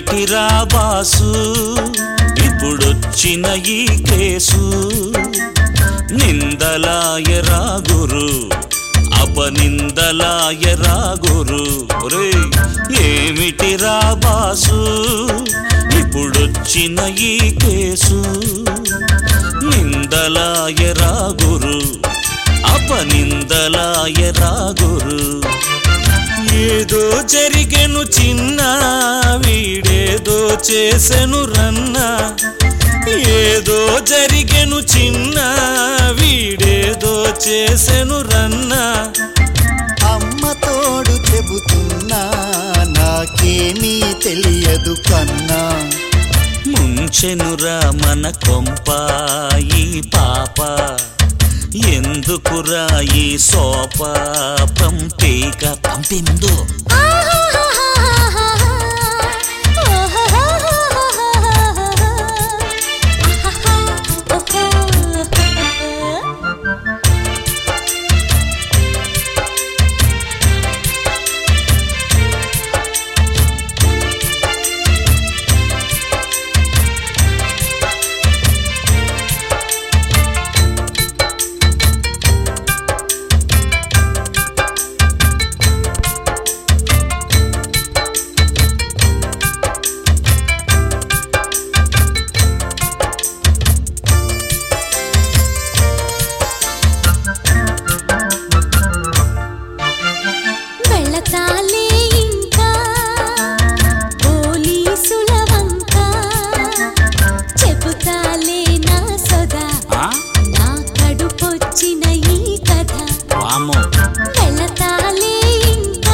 ఏమిటిరా boss ఇప్పుడొచ్చిన ఈ case నిందలాయరా గురు అపనిందలాయరా గురు రే ఏమిటిరా boss ఇప్పుడొచ్చిన ఈ case నిందలాయరా గురు అపనిందలాయరా గురు ఏదో జరిగెను చిన్న వీడేదో చేసెను రన్న ఏదో జరిగెను చిన్న వీడేదో చేసెను రన్న అమ్మ తోడు చెబుతున్నా నాకేమీ తెలియదు కన్నా ముంచెనురా మన కొంప ఈ పాప ఎందుకురా ఈ సోప పంపేక పంపే ముందు వెళ్ళతాలే ఇంకా పోలీసుల వంక చెబుతాలే నా సొదా ఆ? నా కడుపొచ్చిన ఈ కథ వామ్మో వెళ్ళతాలే ఇంకా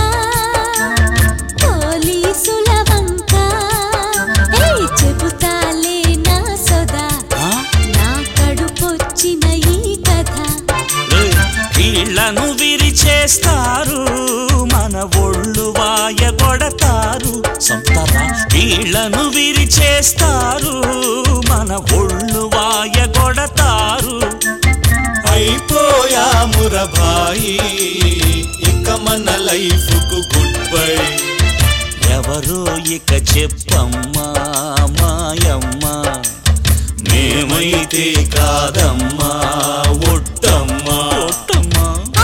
పోలీసుల వంక ఏయ్ చెబుతాలే నా సొదా ఆ? నా కడుపొచ్చిన ఈ కథ కీళ్లను విరిచేస్తారు మన ఒళ్ళు వాయ కొడతారు సంతారా కీళ్లను విరిచేస్తారు మన ఒళ్ళు వాయ కొడతారు అయిపోయాముర భాయి ఇక మన లైఫ్ కు గుడ్ బై ఎవరో ఇక చెప్పమ్మా మాయమ్మ మేమైతే కాదమ్మా ఒట్టమ్మా ఒట్టమ్మా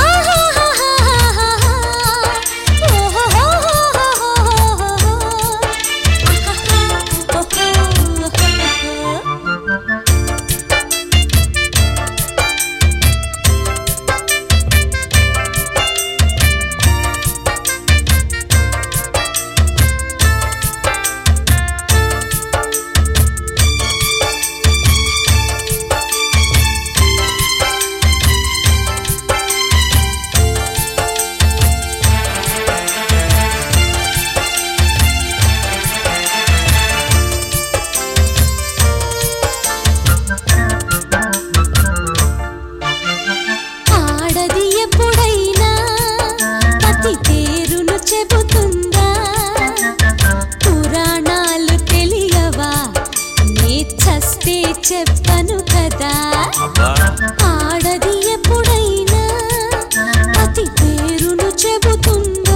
ఆడది ఎప్పుడైనా పతి పేరును చెబుతుందా పురాణాలు తెలియవా నే చస్తే చెప్పను కదా అబ్బా ఆడది ఎప్పుడైనా పతి పేరును చెబుతుందా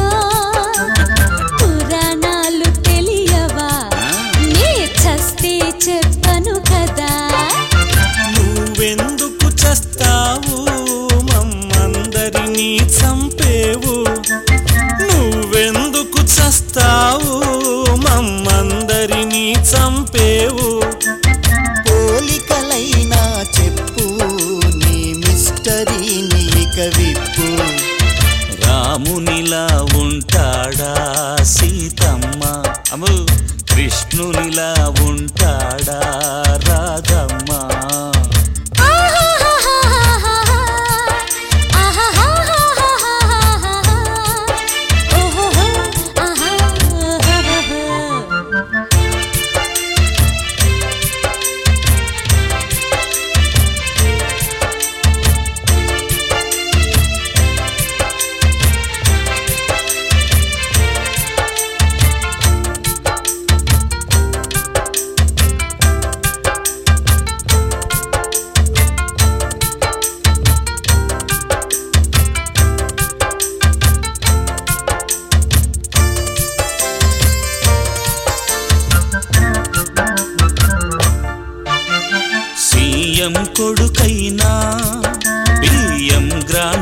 పురాణాలు తెలియవా నే చస్తే చెప్పను కదా నువ్వెందుకు చస్తావు మమ్మందరినీ చంపేవు నువ్వెందుకు చస్తావు మమ్మందరినీ చంపేవు పోలికలైనా చెప్పు నీ మిస్టరీని ఇక విప్పు రామునిలా ఉంటాడా సీతమ్మ అమ్ము కృష్ణునిలా ఉంటాడా రాధమ్మ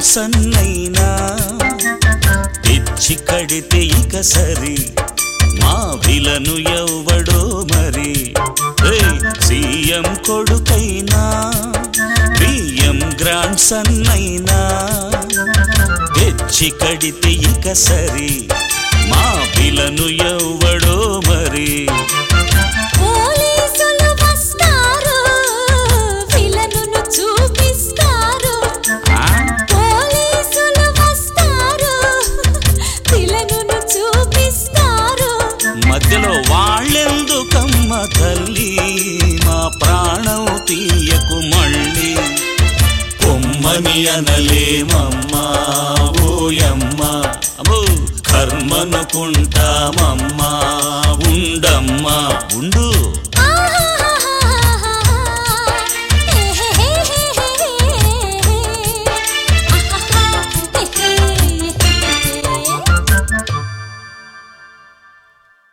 సన్నైనా తెచ్చి కడితే ఇక సరి మా విలను ఎవ్వడో మరి ఏయ్, సీఎం కొడుకైనా బియ్యం గ్రాండ్ సన్నైనా తెచ్చి కడితే ఇక సరి మా విలను ఎవ్వడో మరి పోలీసులు వస్తారు విలనును చూపిస్తారు ఆ? పోలీసులు వస్తారు విలనును చూపిస్తారు మధ్యలో వాళ్ళెందుకమ్మ తల్లి మా ప్రాణం తీయకు మళ్ళీ పొమ్మని అనలేమమ్మా ఓయమ్మా అమ్మో కర్మనుకుంటామమ్మా ఉండమ్మా